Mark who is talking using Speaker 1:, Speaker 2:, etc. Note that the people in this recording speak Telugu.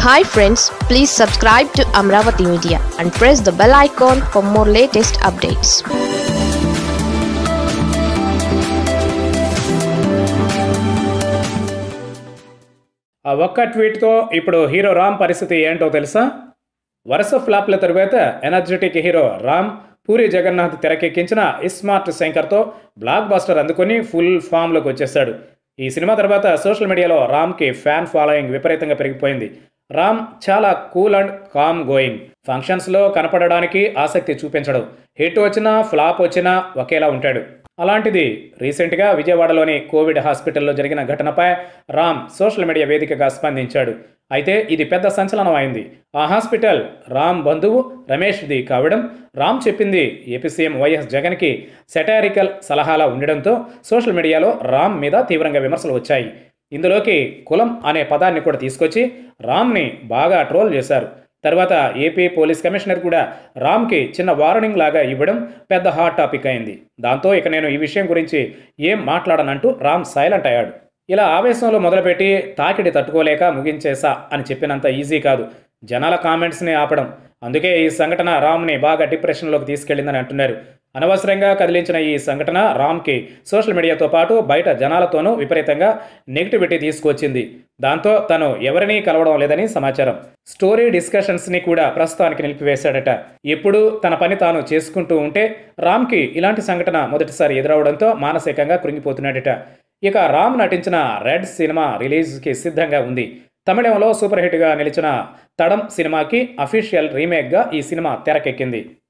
Speaker 1: hi friends please subscribe to Amaravati media and press the bell icon for more latest updates
Speaker 2: ఆ ఒక్క ట్వీట్తో ఇప్పుడు హీరో రామ్ పరిస్థితి ఏంటో తెలుసా వరుస ఫ్లాప్ల తరువాత ఎనర్జెటిక్ హీరో రామ్ పూరి జగన్నాథ్ తెరకెక్కించిన ఇస్మార్ట్ శంకర్తో బ్లాక్ బాస్టర్ అందుకొని ఫుల్ ఫామ్లోకి వచ్చేశాడు ఈ సినిమా తర్వాత సోషల్ మీడియాలో రామ్కి ఫ్యాన్ ఫాలోయింగ్ విపరీతంగా పెరిగిపోయింది రామ్ చాలా కూల్ అండ్ కామ్ గోయింగ్ ఫంక్షన్స్లో కనపడడానికి ఆసక్తి చూపించడు హిట్ వచ్చినా ఫ్లాప్ వచ్చినా ఒకేలా ఉంటాడు అలాంటిది రీసెంట్గా విజయవాడలోని కోవిడ్ హాస్పిటల్లో జరిగిన ఘటనపై రామ్ సోషల్ మీడియా వేదికగా స్పందించాడు అయితే ఇది పెద్ద సంచలనం అయింది ఆ హాస్పిటల్ రామ్ బంధువు రమేష్ది కావడం రామ్ చెప్పింది ఏపీ సీఎం వైఎస్ జగన్కి సెటారికల్ సలహాలా ఉండడంతో సోషల్ మీడియాలో రామ్ మీద తీవ్రంగా విమర్శలు వచ్చాయి ఇందులోకి కులం అనే పదాన్ని కూడా తీసుకొచ్చి రామ్ని బాగా ట్రోల్ చేశారు తర్వాత ఏపీ పోలీస్ కమిషనర్ కూడా రామ్కి చిన్న వార్నింగ్ లాగా ఇవ్వడం పెద్ద హాట్ టాపిక్ అయింది దాంతో ఇక నేను ఈ విషయం గురించి ఏం మాట్లాడనంటూ రామ్ సైలెంట్ అయ్యాడు ఇలా ఆవేశంలో మొదలుపెట్టి తాకిడి తట్టుకోలేక ముగించేసా అని చెప్పినంత ఈజీ కాదు జనాల కామెంట్స్ని ఆపడం అందుకే ఈ సంఘటన రామ్ని బాగా డిప్రెషన్లోకి తీసుకెళ్లిందని అంటున్నారు అనవసరంగా కదిలించిన ఈ సంఘటన రామ్కి సోషల్ మీడియాతో పాటు బయట జనాలతోనూ విపరీతంగా నెగిటివిటీ తీసుకొచ్చింది దాంతో తను ఎవరినీ కలవడం లేదని సమాచారం స్టోరీ డిస్కషన్స్ని కూడా ప్రస్తుతానికి నిలిపివేశాడట ఎప్పుడు తన పని తాను చేసుకుంటూ ఉంటే రామ్కి ఇలాంటి సంఘటన మొదటిసారి ఎదురవడంతో మానసికంగా కృంగిపోతున్నాడట ఇక రామ్ నటించిన రెడ్ సినిమా రిలీజ్కి సిద్ధంగా ఉంది తమిళంలో సూపర్ హిట్గా నిలిచిన తడం సినిమాకి అఫీషియల్ రీమేక్గా ఈ సినిమా తెరకెక్కింది